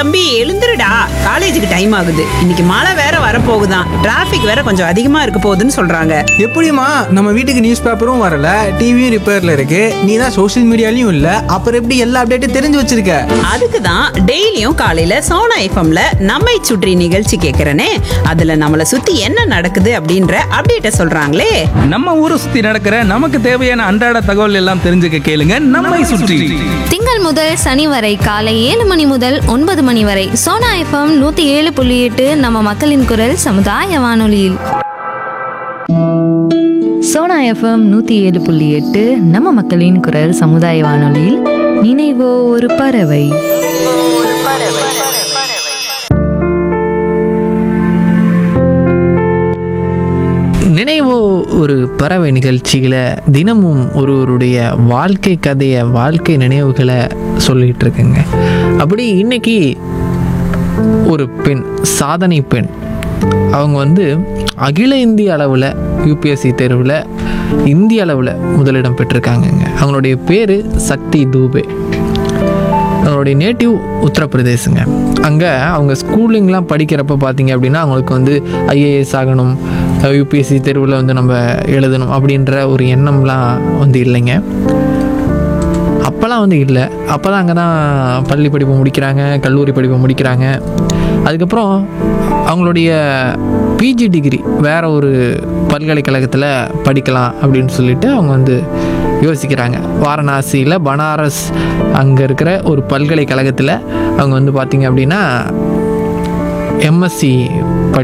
தம்பி எழுந்துருடா காலேஜுக்கு டைம் ஆகுது இன்னைக்கு மழை வேற வரப்போகுதான் டிராஃபிக் வேற கொஞ்சம் அதிகமா இருக்க போகுதுன்னு சொல்றாங்க எப்படிம்மா நம்ம வீட்டுக்கு நியூஸ் பேப்பரும் வரல டிவியும் ரிப்பேர்ல இருக்கு நீ தான் சோஷியல் மீடியாலையும் இல்ல அப்புறம் எப்படி எல்லா அப்டேட்டும் தெரிஞ்சு வச்சிருக்க அதுக்கு தான் டெய்லியும் காலையில சோனா எஃப்எம்ல நம்மை சுற்றி நிகழ்ச்சி கேட்கறனே அதுல நம்மள சுத்தி என்ன நடக்குது அப்படின்ற அப்டேட்ட சொல்றாங்களே நம்ம ஊரை சுத்தி நடக்கிற நமக்கு தேவையான அன்றாட தகவல் எல்லாம் தெரிஞ்சுக்க கேளுங்க நம்மை சுற்றி திங்கள் முதல் சனி வரை காலை ஏழு மணி முதல் ஒன்பது மணி வரை சோனா எஃப்எம் நூத்தி ஏழு புள்ளி எட்டு நம்ம மக்களின் குரல் சமுதாய வானொலியில் சோனா எஃப்எம் நூற்றி ஏழு புள்ளி எட்டு நம்ம மக்களின் குரல் சமுதாய வானொலியில் நினைவோ ஒரு பறவை நினைவோ ஒரு பறவை நிகழ்ச்சியில் தினமும் ஒருவருடைய வாழ்க்கை கதையை வாழ்க்கை நினைவுகளை சொல்லிட்டு இருக்குங்க அப்படி இன்னைக்கு ஒரு பெண் சாதனை பெண் அவங்க வந்து அகில இந்திய அளவில் யூபிஎஸ்சி தேர்வில் இந்திய அளவில் முதலிடம் பெற்றிருக்காங்கங்க அவங்களுடைய பேர் சக்தி தூபே அவங்களுடைய நேட்டிவ் உத்தரப்பிரதேசங்க அங்கே அவங்க ஸ்கூலிங்லாம் படிக்கிறப்ப பார்த்தீங்க அப்படின்னா அவங்களுக்கு வந்து ஐஏஎஸ் ஆகணும் யூபிஎஸ்சி தேர்வில் வந்து நம்ம எழுதணும் அப்படின்ற ஒரு எண்ணம்லாம் வந்து இல்லைங்க அப்போல்லாம் வந்து இல்லை அப்போ தான் அங்கே தான் பள்ளி படிப்பு முடிக்கிறாங்க கல்லூரி படிப்பு முடிக்கிறாங்க அதுக்கப்புறம் அவங்களுடைய பிஜி டிகிரி வேற ஒரு பல்கலைக்கழகத்தில் படிக்கலாம் அப்படின்னு சொல்லிட்டு அவங்க வந்து யோசிக்கிறாங்க வாரணாசியில் பனாரஸ் அங்கே இருக்கிற ஒரு பல்கலைக்கழகத்தில் அவங்க வந்து பார்த்திங்க அப்படின்னா எம்எஸ்சி